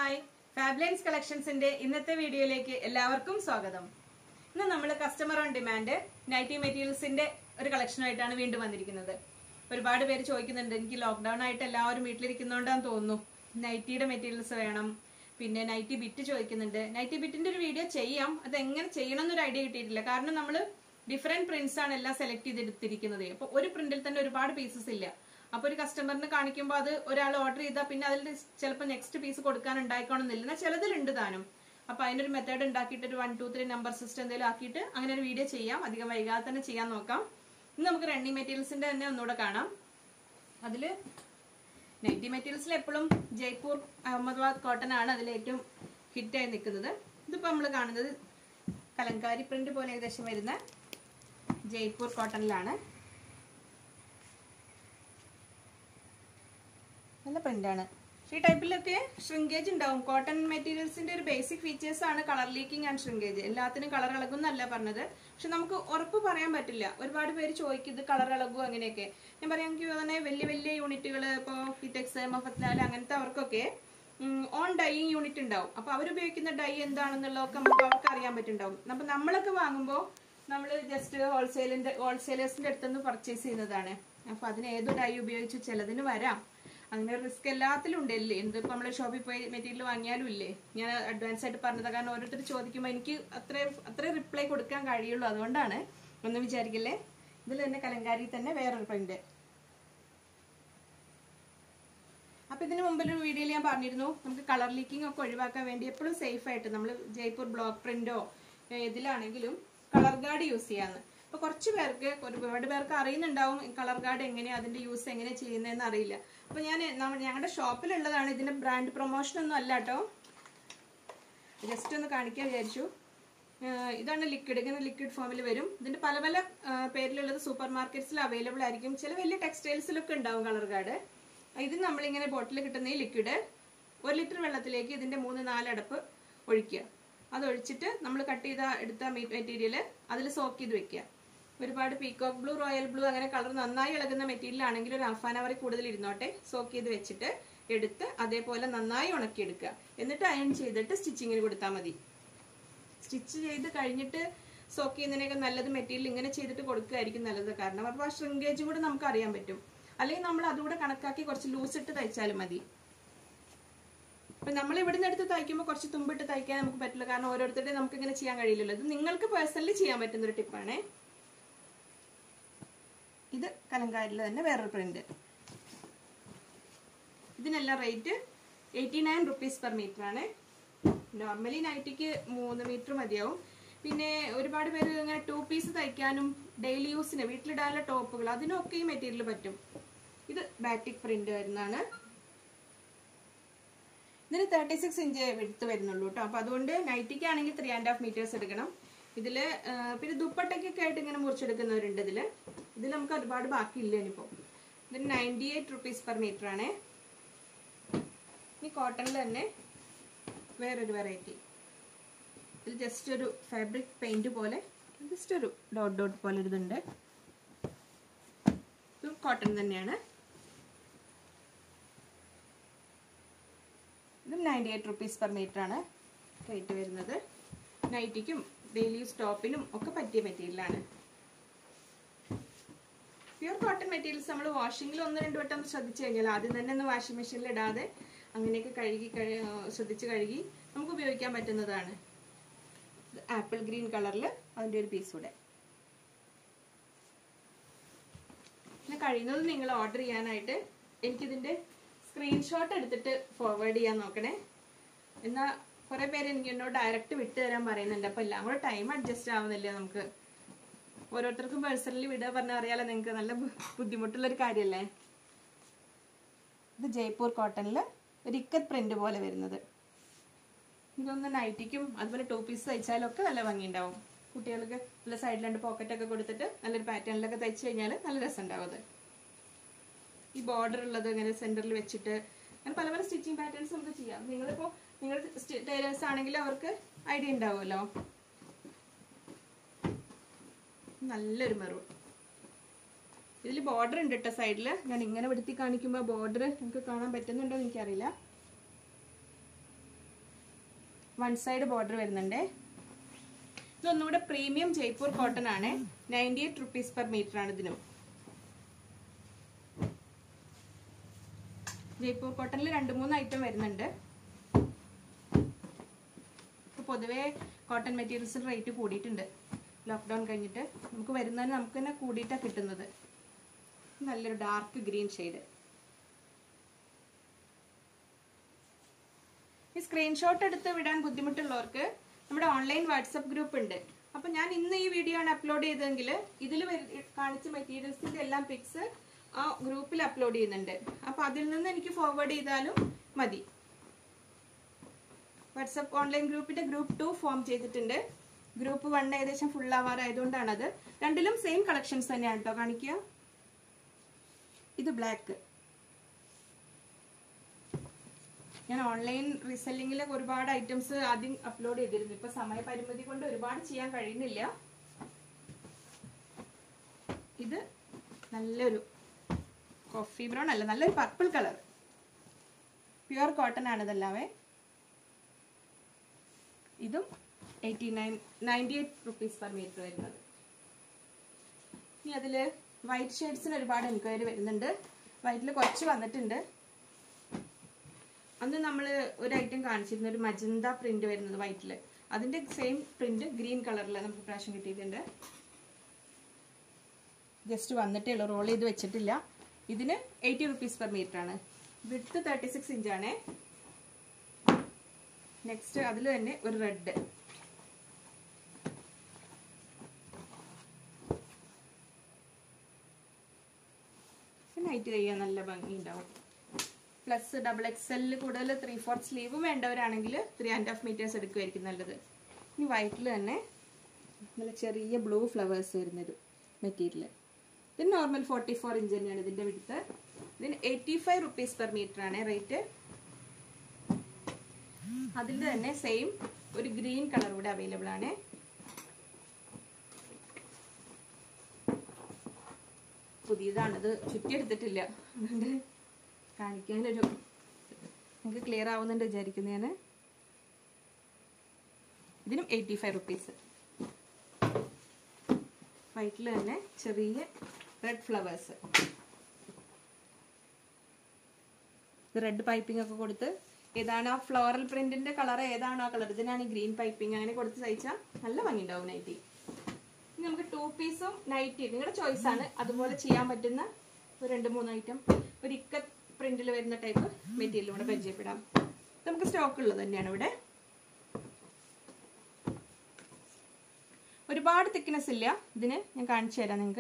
Hi Fablines കളക്ഷൻസിന്റെ ഇന്നത്തെ വീഡിയോയിലേക്ക് എല്ലാവർക്കും സ്വാഗതം ഇന്ന് നമ്മൾ കസ്റ്റമർ ഓൺ ഡിമാൻഡ് നൈറ്റി മെറ്റീരിയൽസിന്റെ ഒരു കളക്ഷനായിട്ടാണ് വീണ്ടും വന്നിരിക്കുന്നത് ഒരുപാട് പേര് ചോദിക്കുന്നുണ്ട് എനിക്ക് ലോക്ക്ഡൌൺ ആയിട്ട് എല്ലാവരും വീട്ടിലിരിക്കുന്നോണ്ടാന്ന് തോന്നുന്നു നൈറ്റിയുടെ മെറ്റീരിയൽസ് വേണം പിന്നെ നൈറ്റി ബിറ്റ് ചോദിക്കുന്നുണ്ട് നൈറ്റി ബിറ്റിന്റെ ഒരു വീഡിയോ ചെയ്യാം അത് എങ്ങനെ ചെയ്യണം എന്നൊരു ഐഡിയ കിട്ടിയിട്ടില്ല കാരണം നമ്മൾ ഡിഫറെന്റ് പ്രിന്റ്സ് ആണ് എല്ലാം സെലക്ട് ചെയ്തെടുത്തിരിക്കുന്നത് അപ്പൊ ഒരു പ്രിന്റിൽ തന്നെ ഒരുപാട് പീസസ് ഇല്ല അപ്പൊ ഒരു കസ്റ്റമറിന് കാണിക്കുമ്പോൾ അത് ഒരാൾ ഓർഡർ ചെയ്താൽ പിന്നെ അതിൽ ചിലപ്പോൾ നെക്സ്റ്റ് പീസ് കൊടുക്കാൻ ഉണ്ടായിക്കോണമെന്നില്ല എന്നാൽ ചിലതിലുണ്ട് താനും അപ്പൊ അതിനൊരു മെത്തേഡ് ഉണ്ടാക്കിയിട്ട് ഒരു one two three number system എന്തെങ്കിലും ആക്കിയിട്ട് അങ്ങനെ ഒരു വീഡിയോ ചെയ്യാം അധികം വൈകാതെ തന്നെ ചെയ്യാൻ നോക്കാം ഇന്ന് നമുക്ക് റണ്ണിങ് മെറ്റീരിയൽസിന്റെ തന്നെ ഒന്നുകൂടെ കാണാം അതില് നൈറ്റി മെറ്റീരിയൽസിൽ എപ്പോഴും ജയ്പൂർ അഹമ്മദാബാദ് കോട്ടൺ ആണ് അതിൽ ഏറ്റവും ഹിറ്റായി നിൽക്കുന്നത് ഇതിപ്പോൾ നമ്മൾ കാണുന്നത് കലങ്കാരി പ്രിന്റ് പോലെ ഏകദേശം വരുന്ന ജയ്പൂർ കോട്ടണിലാണ് നല്ല പ്രിന്റാണ് ഈ ടൈപ്പിലൊക്കെ ഷ്രിങ്കേജ് ഉണ്ടാവും കോട്ടൺ മെറ്റീരിയൽസിന്റെ ഒരു ബേസിക് ഫീച്ചേഴ്സ് ആണ് കളർ ലീക്കിംഗ് ആൻഡ് ഷ്രിങ്കേജ് എല്ലാത്തിനും കളർ ഇളകുന്നല്ല പറഞ്ഞത് പക്ഷെ നമുക്ക് ഉറപ്പ് പറയാൻ പറ്റില്ല ഒരുപാട് പേര് ചോദിക്കും ഇത് കളർ ഇളകും അങ്ങനെയൊക്കെ ഞാൻ പറയാം എനിക്ക് തന്നെ വലിയ വലിയ യൂണിറ്റുകൾ ഇപ്പോൾ ഫിറ്റെക്സ് മഫത്ലാൽ അങ്ങനത്തെ അവർക്കൊക്കെ ഓൺ ഡൈയിങ് യൂണിറ്റ് ഉണ്ടാവും അപ്പൊ അവരുപയോഗിക്കുന്ന ഡൈ എന്താണെന്നുള്ളതൊക്കെ നമുക്ക് അവർക്ക് അറിയാൻ പറ്റുണ്ടാവും അപ്പൊ നമ്മളൊക്കെ വാങ്ങുമ്പോൾ നമ്മൾ ജസ്റ്റ് ഹോൾസെയിലിന്റെ ഹോൾസെയിലേഴ്സിന്റെ അടുത്തുനിന്ന് പർച്ചേസ് ചെയ്യുന്നതാണ് അപ്പൊ അതിന് ഏത് ഡൈ ഉപയോഗിച്ചു ചിലതിന് വരാം അങ്ങനെ റിസ്ക് എല്ലാത്തിലും ഉണ്ട് അല്ലേ എന്തിപ്പോ നമ്മള് ഷോപ്പിൽ പോയി മെറ്റീരിയൽ വാങ്ങിയാലും ഇല്ലേ ഞാൻ അഡ്വാൻസ് ആയിട്ട് പറഞ്ഞത് കാരണം ഓരോരുത്തർ ചോദിക്കുമ്പോൾ എനിക്ക് അത്ര അത്ര റിപ്ലൈ കൊടുക്കാൻ കഴിയുള്ളൂ അതുകൊണ്ടാണ് ഒന്നും വിചാരിക്കില്ലേ ഇതിൽ തന്നെ കലങ്കാരി തന്നെ വേറൊരു പ്രിന്റ് അപ്പൊ ഇതിന് മുമ്പിൽ ഒരു വീഡിയോയിൽ ഞാൻ പറഞ്ഞിരുന്നു നമുക്ക് കളർ ലീക്കിംഗ് ഒക്കെ ഒഴിവാക്കാൻ വേണ്ടി എപ്പോഴും സേഫ് ആയിട്ട് നമ്മൾ ജയ്പൂർ ബ്ലോക്ക് പ്രിന്റോ ഇതിലാണെങ്കിലും കളർ ഗാർഡ് യൂസ് ചെയ്യാന്ന് അപ്പൊ കുറച്ച് പേർക്ക് ഒരുപാട് പേർക്ക് അറിയുന്നുണ്ടാവും കളർ ഗാർഡ് എങ്ങനെയാ അതിന്റെ യൂസ് എങ്ങനെ ചെയ്യുന്നതെന്ന് അറിയില്ല അപ്പൊ ഞാൻ ഞങ്ങളുടെ ഷോപ്പിലുള്ളതാണ് ഇതിന്റെ ബ്രാൻഡ് പ്രൊമോഷൻ ഒന്നും അല്ല കേട്ടോ ജസ്റ്റ് ഒന്ന് കാണിക്കാൻ വിചാരിച്ചു ഇതാണ് ലിക്വിഡ് ഇങ്ങനെ ലിക്വിഡ് ഫോമിൽ വരും ഇതിന്റെ പല പല പേരിലുള്ളത് സൂപ്പർ മാർക്കറ്റ്സിൽ അവൈലബിൾ ആയിരിക്കും ചില വലിയ ടെക്സ്റ്റൈൽസിലൊക്കെ ഉണ്ടാവും കളർ ഗാർഡ് ഇത് നമ്മളിങ്ങനെ ബോട്ടിൽ കിട്ടുന്ന ഈ ലിക്വിഡ് ഒരു ലിറ്റർ വെള്ളത്തിലേക്ക് ഇതിന്റെ മൂന്ന് നാലടപ്പ് ഒഴിക്കുക അത് ഒഴിച്ചിട്ട് നമ്മൾ കട്ട് ചെയ്ത എടുത്ത മെറ്റീരിയൽ അതിൽ സോക്ക് ചെയ്ത് വെക്കുക ഒരുപാട് പീകോക്ക് ബ്ലൂ റോയൽ ബ്ലൂ അങ്ങനെ കളർ നന്നായി ഇളകുന്ന മെറ്റീരിയൽ ആണെങ്കിൽ ഒരു ഹാഫ് ആൻ അവർ കൂടുതൽ ഇരുന്നോട്ടെ സോക്ക് ചെയ്ത് വെച്ചിട്ട് എടുത്ത് അതേപോലെ നന്നായി ഉണക്കിയെടുക്കുക എന്നിട്ട് അയൺ ചെയ്തിട്ട് സ്റ്റിച്ചിങ്ങിന് കൊടുത്താൽ മതി സ്റ്റിച്ച് ചെയ്ത് കഴിഞ്ഞിട്ട് സോക്ക് ചെയ്യുന്നതിനൊക്കെ നല്ലത് മെറ്റീരിയൽ ഇങ്ങനെ ചെയ്തിട്ട് കൊടുക്കുകയായിരിക്കും നല്ലത് കാരണം അപ്പോൾ ആ ഷ്രിങ്കേജും കൂടെ നമുക്ക് അറിയാൻ പറ്റും അല്ലെങ്കിൽ നമ്മൾ അതുകൂടെ കണക്കാക്കി കുറച്ച് ലൂസ് ഇട്ട് തയ്ച്ചാലും മതി അപ്പൊ നമ്മൾ ഇവിടുന്ന് എടുത്ത് തയ്ക്കുമ്പോൾ കുറച്ച് തുമ്പിട്ട് തയ്ക്കാൻ നമുക്ക് പറ്റില്ല കാരണം ഓരോരുത്തരുടെയും നമുക്ക് ഇങ്ങനെ ചെയ്യാൻ കഴിയില്ലല്ലോ ഇത് നിങ്ങൾക്ക് പേഴ്സണലി ചെയ്യാൻ പറ്റുന്ന ഒരു ടിപ്പാണേ ഇത് കലങ്കാരിൽ തന്നെ വേറൊരു പ്രിന്റ് ഇതിനെല്ലാം rate eighty nine rupees per metre ആണ് നോർമലി നൈറ്റിക്ക് മൂന്ന് മീറ്റർ മതിയാവും പിന്നെ ഒരുപാട് പേര് ഇങ്ങനെ ടു പീസ് തയ്ക്കാനും ഡെയിലി യൂസിന് വീട്ടിലിടാനുള്ള ടോപ്പുകൾ അതിനൊക്കെ ഈ മെറ്റീരിയൽ പറ്റും ഇത് ബാറ്റിക് പ്രിന്റ് വരുന്നതാണ് ഇതിന് തേർട്ടി സിക്സ് ഇഞ്ച് എടുത്ത് വരുന്നുള്ളൂ കേട്ടോ അപ്പൊ അതുകൊണ്ട് നൈറ്റിക്ക് ആണെങ്കിൽ ത്രീ ആൻഡ് ഹാഫ് മീറ്റേഴ്സ് എടുക്കണം ഇതില് പിന്നെ ദുപ്പട്ടയ്ക്കൊക്കെ ആയിട്ട് ഇങ്ങനെ മുറിച്ചെടുക്കുന്നവരുണ്ട് ഇതില് ഇതിൽ നമുക്ക് ഒരുപാട് ബാക്കിയില്ല ഇനിയിപ്പോ ഇതിന് ninety eight rupees per metre ആണ് ഇനി കോട്ടണിൽ തന്നെ വേറൊരു വെറൈറ്റി ഇതിൽ ജസ്റ്റ് ഒരു ഫാബ്രിക് പെയിന്റ് പോലെ ജസ്റ്റ് ഒരു ഡോട്ട് ഡോട്ട് പോലെ ഇതുണ്ട് ഇത് കോട്ടൺ തന്നെയാണ് ഇതും ninety eight rupees per metre ആണ് റേറ്റ് വരുന്നത് നൈറ്റിക്കും ഡെയിലി യൂസ് ടോപ്പിനും ഒക്കെ പറ്റിയ മെറ്റീരിയലാണ് പ്യൂർ കോട്ടൺ മെറ്റീരിയൽസ് നമ്മൾ വാഷിങ്ങിൽ ഒന്ന് രണ്ട് വട്ടം ശ്രദ്ധിച്ചു കഴിഞ്ഞാൽ ആദ്യം തന്നെ ഒന്ന് വാഷിംഗ് മെഷീനിൽ ഇടാതെ അങ്ങനെയൊക്കെ കഴുകി ശ്രദ്ധിച്ച് കഴുകി നമുക്ക് ഉപയോഗിക്കാൻ പറ്റുന്നതാണ് ആപ്പിൾ ഗ്രീൻ കളറിൽ അതിൻ്റെ ഒരു പീസ് കൂടെ പിന്നെ കഴിയുന്നത് നിങ്ങൾ ഓർഡർ ചെയ്യാനായിട്ട് എനിക്കിതിൻ്റെ സ്ക്രീൻഷോട്ട് എടുത്തിട്ട് ഫോർവേഡ് ചെയ്യാൻ നോക്കണേ എന്നാൽ കുറെ പേര് എനിക്ക് എന്നോട് ഡയറക്റ്റ് വിട്ടു തരാൻ പറയുന്നുണ്ട് അപ്പൊ എല്ലാം കൂടെ ടൈം അഡ്ജസ്റ്റ് ആവുന്നില്ല നമുക്ക് ഓരോരുത്തർക്കും പേഴ്സണലി വിടുക പറഞ്ഞാൽ അറിയാലോ നിങ്ങൾക്ക് നല്ല ബുദ്ധിമുട്ടുള്ള ഒരു കാര്യമല്ലേ ഇത് ജയ്പൂർ കോട്ടണിൽ ഒരു ഇക്കത്ത് പ്രിന്റ് പോലെ വരുന്നത് ഇതൊന്ന് നൈറ്റിക്കും അതുപോലെ ടൂ പീസ് തയ്ച്ചാലൊക്കെ നല്ല ഭംഗിയുണ്ടാവും കുട്ടികൾക്ക് നല്ല സൈഡിൽ രണ്ട് പോക്കറ്റ് ഒക്കെ കൊടുത്തിട്ട് നല്ലൊരു പാറ്റേണിലൊക്കെ തയ്ച്ചു കഴിഞ്ഞാൽ നല്ല രസം ഉണ്ടാവും അത് ഈ ബോർഡർ ഉള്ളത് ഇങ്ങനെ സെന്ററിൽ വെച്ചിട്ട് അങ്ങനെ പല പല സ്റ്റിച്ചിങ് പാറ്റേൺസ് നമുക്ക് ചെയ്യാം നിങ്ങളിപ്പോ നിങ്ങൾ ടൈലേഴ്സ് ആണെങ്കിൽ അവർക്ക് ഐഡിയ ഉണ്ടാവുമല്ലോ നല്ലൊരു മെറൂൺ ഇതിൽ ബോർഡർ ഉണ്ട് കേട്ടോ സൈഡിൽ ഞാൻ ഇങ്ങനെ വെടുത്തി കാണിക്കുമ്പോൾ ബോർഡർ നിങ്ങൾക്ക് കാണാൻ പറ്റുന്നുണ്ടോ എന്ന് എനിക്കറിയില്ല വൺ സൈഡ് ബോർഡർ വരുന്നുണ്ട് ഇതൊന്നുകൂടെ പ്രീമിയം ജയ്പൂർ കോട്ടൺ ആണ് ninety eight rupees per metre ആണ് ഇതിനും ജയ്പൂർ കോട്ടണിൽ രണ്ട് മൂന്ന് ഐറ്റം വരുന്നുണ്ട് ഇപ്പൊ പൊതുവേ കോട്ടൺ മെറ്റീരിയൽസിന് റേറ്റ് കൂടിയിട്ടുണ്ട് ലോക്ക്ഡൗൺ കഴിഞ്ഞിട്ട് നമുക്ക് വരുന്നതിന് നമുക്ക് തന്നെ കൂടിയിട്ടാണ് കിട്ടുന്നത് നല്ലൊരു ഡാർക്ക് ഗ്രീൻ ഷെയ്ഡ് ഈ സ്ക്രീൻഷോട്ട് എടുത്ത് വിടാൻ ബുദ്ധിമുട്ടുള്ളവർക്ക് നമ്മുടെ ഓൺലൈൻ വാട്സപ്പ് ഗ്രൂപ്പ് ഉണ്ട് അപ്പൊ ഞാൻ ഇന്ന് ഈ വീഡിയോ ആണ് അപ്ലോഡ് ചെയ്തതെങ്കിൽ ഇതിൽ കാണിച്ച മെറ്റീരിയൽസിന്റെ എല്ലാം പിക്സ് ആ ഗ്രൂപ്പിൽ അപ്ലോഡ് ചെയ്യുന്നുണ്ട് അപ്പൊ അതിൽ നിന്ന് എനിക്ക് ഫോർവേഡ് ചെയ്താലും മതി വാട്സപ്പ് ഓൺലൈൻ ഗ്രൂപ്പിന്റെ ഗ്രൂപ്പ് ടു ഫോം ചെയ്തിട്ടുണ്ട് ഗ്രൂപ്പ് വൺ ഏകദേശം ഫുൾ ആവാറായതുകൊണ്ടാണത് രണ്ടിലും സെയിം കളക്ഷൻസ് തന്നെയാണ് കേട്ടോ കാണിക്കുക ഇത് ബ്ലാക്ക് ഞാൻ ഓൺലൈൻ റീസെല്ലിങ്ങിൽ ഒരുപാട് ഐറ്റംസ് ആദ്യം അപ്ലോഡ് ചെയ്തിരുന്നു ഇപ്പൊ സമയപരിമിതി കൊണ്ട് ഒരുപാട് ചെയ്യാൻ കഴിയുന്നില്ല ഇത് നല്ലൊരു കോഫി ബ്രൗൺ അല്ല നല്ലൊരു പർപ്പിൾ കളർ പ്യുവർ കോട്ടൺ ആണ് ഇതെല്ലാവേ ഇതും eighty nine ninety eight rupees per metre വരുന്നത് ഇനി അതിൽ വൈറ്റ് ഷെയ്ഡ്സിന് ഒരുപാട് എൻക്വയറി വരുന്നുണ്ട് വൈറ്റിൽ കുറച്ച് വന്നിട്ടുണ്ട് അന്ന് നമ്മൾ ഒരു ഐറ്റം കാണിച്ചിരുന്നു ഒരു മജന്ത പ്രിന്റ് വരുന്നത് വൈറ്റിൽ അതിന്റെ സെയിം പ്രിന്റ് ഗ്രീൻ കളറിൽ നമുക്ക് പ്രാവശ്യം കിട്ടിയിട്ടുണ്ട് ജസ്റ്റ് വന്നിട്ടേ ഉള്ളൂ റോൾ ചെയ്ത് വെച്ചിട്ടില്ല ഇതിന് എയ്റ്റി റുപ്പീസ് പെർ മീറ്റർ ആണ് വിത്ത് തേർട്ടി സിക്സ് ഇഞ്ചാണ് നെക്സ്റ്റ് അതിൽ തന്നെ ഒരു റെഡ് നൈറ്റ് കഴിയാൻ നല്ല ഭംഗി ഉണ്ടാവും പ്ലസ് ഡബിൾ എക്സലിൽ കൂടുതൽ ത്രീ ഫോർത്ത് സ്ലീവ് വേണ്ടവരാണെങ്കിൽ ത്രീ ആൻഡ് ഹാഫ് മീറ്റേഴ്സ് എടുക്കുമായിരിക്കും നല്ലത് ഇനി വൈറ്റിൽ തന്നെ നല്ല ചെറിയ ബ്ലൂ ഫ്ലവേഴ്സ് വരുന്നത് മെറ്റീരിയൽ ഇത് നോർമൽ ഫോർട്ടി ഫോർ ഇഞ്ച് തന്നെയാണ് ഇതിന്റെ വിടുത്ത് ഇതിന് eighty five rupees per metre ആണ് റേറ്റ് അതിൽ തന്നെ സെയിം ഒരു ഗ്രീൻ കളർ കൂടെ അവൈലബിൾ ആണ് പുതിയതാണിത് ചുറ്റിയെടുത്തിട്ടില്ല അതുകൊണ്ട് കാണിക്കാനൊരു നിങ്ങൾക്ക് ക്ലിയർ ആവുന്നുണ്ട് വിചാരിക്കുന്നു ഞാൻ ഇതിനും എയ്റ്റി ഫൈവ് റുപ്പീസ് വൈറ്റിൽ തന്നെ ചെറിയ റെഡ് ഫ്ലവേഴ്സ് റെഡ് പൈപ്പിംഗ് ഒക്കെ കൊടുത്ത് ഏതാണ് ആ ഫ്ലോറൽ പ്രിന്റിന്റെ കളർ ഏതാണോ ആ കളർ ഇതിനാണ് ഗ്രീൻ പൈപ്പിംഗ് അങ്ങനെ കൊടുത്ത് തയ്ച്ചാൽ നല്ല ഭംഗി ഉണ്ടാവും നൈറ്റി ഇനി നമുക്ക് ടു പീസും നൈറ്റി നിങ്ങളുടെ ചോയ്സ് ആണ് അതുപോലെ ചെയ്യാൻ പറ്റുന്ന ഒരു രണ്ട് മൂന്ന് ഐറ്റം ഒരു ഇക്ക പ്രിന്റിൽ വരുന്ന ടൈപ്പ് മെറ്റീരിയൽ കൂടെ പരിചയപ്പെടാം നമുക്ക് സ്റ്റോക്ക് ഉള്ളത് തന്നെയാണ് ഇവിടെ ഒരുപാട് തിക്നെസ് ഇല്ല ഇതിന് ഞാൻ കാണിച്ചു തരാം നിങ്ങൾക്ക്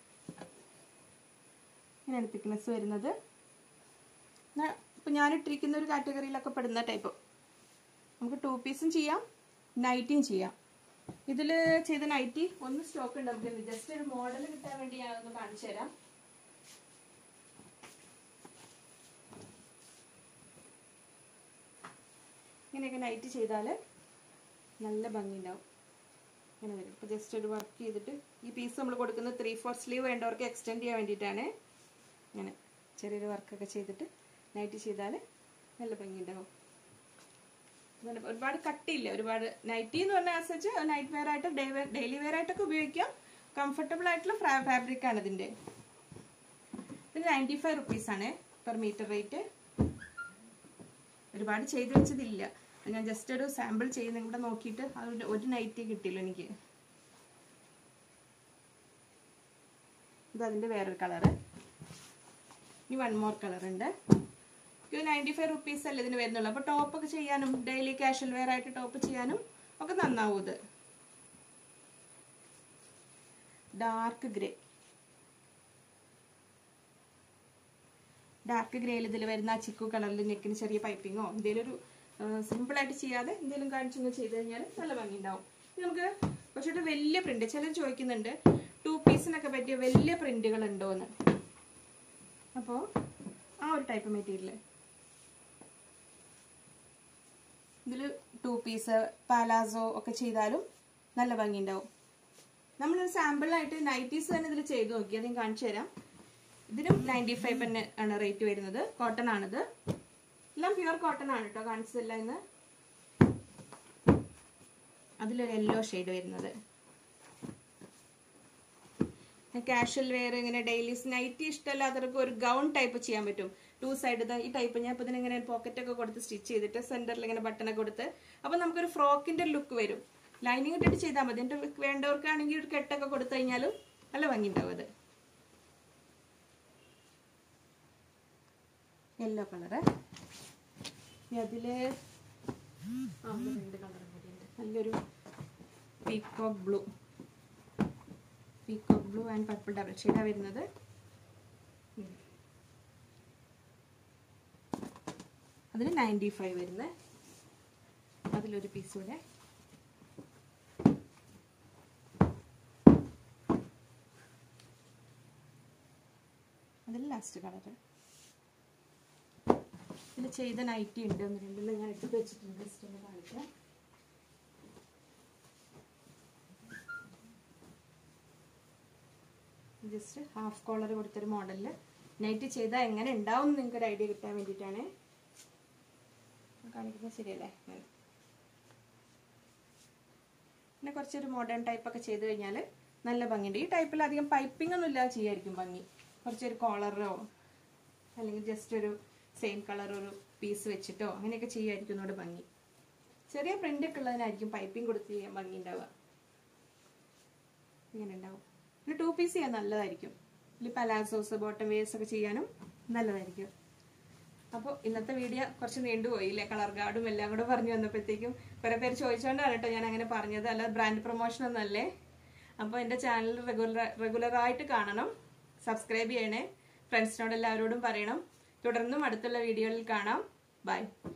ഇങ്ങനെയാണ് തിക്നെസ് വരുന്നത് ഇപ്പൊ ഞാനിട്ടിരിക്കുന്ന ഒരു കാറ്റഗറിയിലൊക്കെ പെടുന്ന ടൈപ്പ് നമുക്ക് ടു പീസും ചെയ്യാം നൈറ്റിയും ചെയ്യാം ഇതിൽ ചെയ്ത നൈറ്റി ഒന്ന് സ്റ്റോക്ക് ഉണ്ട് നമുക്ക് ജസ്റ്റ് ഒരു മോഡൽ കിട്ടാൻ വേണ്ടി ഞാൻ ഒന്ന് കാണിച്ചു തരാം ഇങ്ങനെയൊക്കെ നൈറ്റ് ചെയ്താൽ നല്ല ഭംഗി ഉണ്ടാവും ഇങ്ങനെ വരും ഇപ്പോൾ ജസ്റ്റ് ഒരു വർക്ക് ചെയ്തിട്ട് ഈ പീസ് നമ്മൾ കൊടുക്കുന്നത് ത്രീ ഫോർ സ്ലീവ് വേണ്ടവർക്ക് എക്സ്റ്റെൻഡ് ചെയ്യാൻ വേണ്ടിയിട്ടാണ് ഇങ്ങനെ ചെറിയൊരു വർക്കൊക്കെ ചെയ്തിട്ട് നൈറ്റ് ചെയ്താൽ നല്ല ഭംഗി ഉണ്ടാവും അങ്ങനെ ഒരുപാട് കട്ടിയില്ല ഒരുപാട് നൈറ്റി എന്ന് പറഞ്ഞ അനുസരിച്ച് നൈറ്റ് വെയർ ആയിട്ട് ഡെയിലി വെയർ ആയിട്ടൊക്കെ ഉപയോഗിക്കാം കംഫർട്ടബിൾ ആയിട്ടുള്ള ഫാബ്രിക് ആണ് ഇതിന്റെ ഇത് നയൻറ്റി ഫൈവ് റുപ്പീസ് ആണ് പെർ മീറ്റർ റേറ്റ് ഒരുപാട് ചെയ്ത് വെച്ചതില്ല ഞാൻ ജസ്റ്റ് ഒരു സാമ്പിൾ ചെയ്ത് നിങ്ങളുടെ നോക്കിയിട്ട് അത് ഒരു നൈറ്റ് കിട്ടിയില്ല എനിക്ക് ഇത് അതിന്റെ വേറൊരു കളറ് ഇനി വൺ മോർ കളർ ഉണ്ട് ഇത് നയൻറ്റി ഫൈവ് റുപ്പീസ് അല്ലേ ഇതിന് വരുന്നുള്ളൂ അപ്പോൾ ടോപ്പ് ഒക്കെ ചെയ്യാനും ഡെയിലി കാഷ്വൽ വെയർ ആയിട്ട് ടോപ്പ് ചെയ്യാനും ഒക്കെ നന്നാവും ഇത് ഡാർക്ക് ഗ്രേ ഡാർക്ക് ഗ്രേയിൽ ഇതിൽ വരുന്ന ആ ചിക്കു കളറിൽ നെക്കിന് ചെറിയ പൈപ്പിങ്ങോ എന്തെങ്കിലും ഒരു സിമ്പിൾ ആയിട്ട് ചെയ്യാതെ എന്തെങ്കിലും കാണിച്ചൊന്ന് ചെയ്ത് കഴിഞ്ഞാൽ നല്ല ഭംഗി ഉണ്ടാവും ഇനി നമുക്ക് പക്ഷേ ഒരു വലിയ പ്രിന്റ് ചിലർ ചോദിക്കുന്നുണ്ട് ടു പീസിനൊക്കെ പറ്റിയ വലിയ പ്രിന്റുകൾ ഉണ്ടോ എന്ന് അപ്പോൾ ആ ഒരു ടൈപ്പ് മെറ്റീരിയൽ ഇതിൽ ടു പീസ് പാലാസോ ഒക്കെ ചെയ്താലും നല്ല ഭംഗി ഉണ്ടാവും നമ്മളൊരു സാമ്പിളായിട്ട് നൈറ്റീസ് തന്നെ ഇതിൽ ചെയ്ത് നോക്കി അത് ഞാൻ കാണിച്ചു തരാം ഇതിനും നയൻറ്റി ഫൈവ് തന്നെ ആണ് റേറ്റ് വരുന്നത് കോട്ടൺ ആണിത് എല്ലാം പ്യുവർ കോട്ടൺ ആണ് കേട്ടോ കാണിച്ചതല്ല ഇന്ന് അതിലൊരു യെല്ലോ ഷെയ്ഡ് വരുന്നത് കാഷ്വൽ വെയർ ഇങ്ങനെ ഡെയിലി നൈറ്റി ഇഷ്ടമല്ലാത്തവർക്ക് ഒരു ഗൗൺ ടൈപ്പ് ചെയ്യാൻ പറ്റും ടു സൈഡ് ഈ ടൈപ്പ് ഞാൻ ഇപ്പൊ ഇതിനിങ്ങനെ പോക്കറ്റ് ഒക്കെ കൊടുത്ത് സ്റ്റിച്ച് ചെയ്തിട്ട് സെന്ററിൽ ഇങ്ങനെ ബട്ടണൊക്കെ കൊടുത്ത് അപ്പൊ നമുക്കൊരു ഫ്രോക്കിന്റെ ലുക്ക് വരും ലൈനിങ് ഇട്ടിട്ട് ചെയ്താൽ മതി എന്നിട്ട് വേണ്ടവർക്കാണെങ്കിൽ ഒരു കെട്ടൊക്കെ കൊടുത്തു കഴിഞ്ഞാലും നല്ല ഭംഗി ഉണ്ടാവും അത് യെല്ലോ കളറ് അതില് ആ, ഇത് രണ്ട് കളറും കൂടിയുണ്ട് നല്ലൊരു peacock blue peacock blue and purple double ഷെയ്ഡാണ് വരുന്നത് ഉം. അതിന് നയൻറ്റി ഫൈവ് വരുന്നത് അതിലൊരു പീസ് കൂടെ അതിൽ ലാസ്റ്റ് കളർ ഇതിൽ ചെയ്ത നൈറ്റി ഉണ്ട് ഒന്ന് രണ്ടെണ്ണം ഞാൻ എടുത്ത് വെച്ചിട്ടുണ്ട് ജസ്റ്റ് ഒന്ന് കാണിക്കാം ജസ്റ്റ് ഹാഫ് കോളർ കൊടുത്തൊരു മോഡലിൽ നൈറ്റ് ചെയ്താൽ എങ്ങനെ ഉണ്ടാവും എന്ന് നിങ്ങൾക്ക് ഒരു ഐഡിയ കിട്ടാൻ വേണ്ടിയിട്ടാണ് കാണിക്കുന്നത് ശരിയല്ലേ അങ്ങനെ. പിന്നെ കുറച്ചൊരു മോഡേൺ ടൈപ്പ് ഒക്കെ ചെയ്ത് കഴിഞ്ഞാൽ നല്ല ഭംഗിയുണ്ട് ഈ ടൈപ്പിൽ അധികം പൈപ്പിംഗ് ഒന്നും ഇല്ലാതെ ചെയ്യായിരിക്കും ഭംഗി കുറച്ചൊരു കോളറോ അല്ലെങ്കിൽ ജസ്റ്റ് ഒരു സെയിം കളർ ഒരു പീസ് വെച്ചിട്ടോ അങ്ങനെയൊക്കെ ചെയ്യായിരിക്കും ഒന്നുകൂടെ ഭംഗി ചെറിയ പ്രിന്റ് ഒക്കെ ഉള്ളതിനായിരിക്കും പൈപ്പിംഗ് കൊടുത്ത് ചെയ്യാൻ ഭംഗി ഉണ്ടാവുക ഇങ്ങനെ ഉണ്ടാവും പിന്നെ ടു പീസ് ചെയ്യാൻ നല്ലതായിരിക്കും ഇതിൽ പലാസോസ് ബോട്ടം വേസ് ഒക്കെ ചെയ്യാനും നല്ലതായിരിക്കും അപ്പോൾ ഇന്നത്തെ വീഡിയോ കുറച്ച് നീണ്ടുപോയി ഇല്ലേ കളർ ഗാർഡും എല്ലാം കൂടെ പറഞ്ഞു വന്നപ്പോഴത്തേക്കും കുറെ പേര് ചോദിച്ചുകൊണ്ടാണ് കേട്ടോ ഞാൻ അങ്ങനെ പറഞ്ഞത് അല്ലാതെ ബ്രാൻഡ് പ്രൊമോഷൻ ഒന്നല്ലേ അപ്പോൾ എൻ്റെ ചാനൽ റെഗുലർ റെഗുലറായിട്ട് കാണണം സബ്സ്ക്രൈബ് ചെയ്യണേ ഫ്രണ്ട്സിനോട് എല്ലാവരോടും പറയണം തുടർന്നും അടുത്തുള്ള വീഡിയോയിൽ കാണാം ബൈ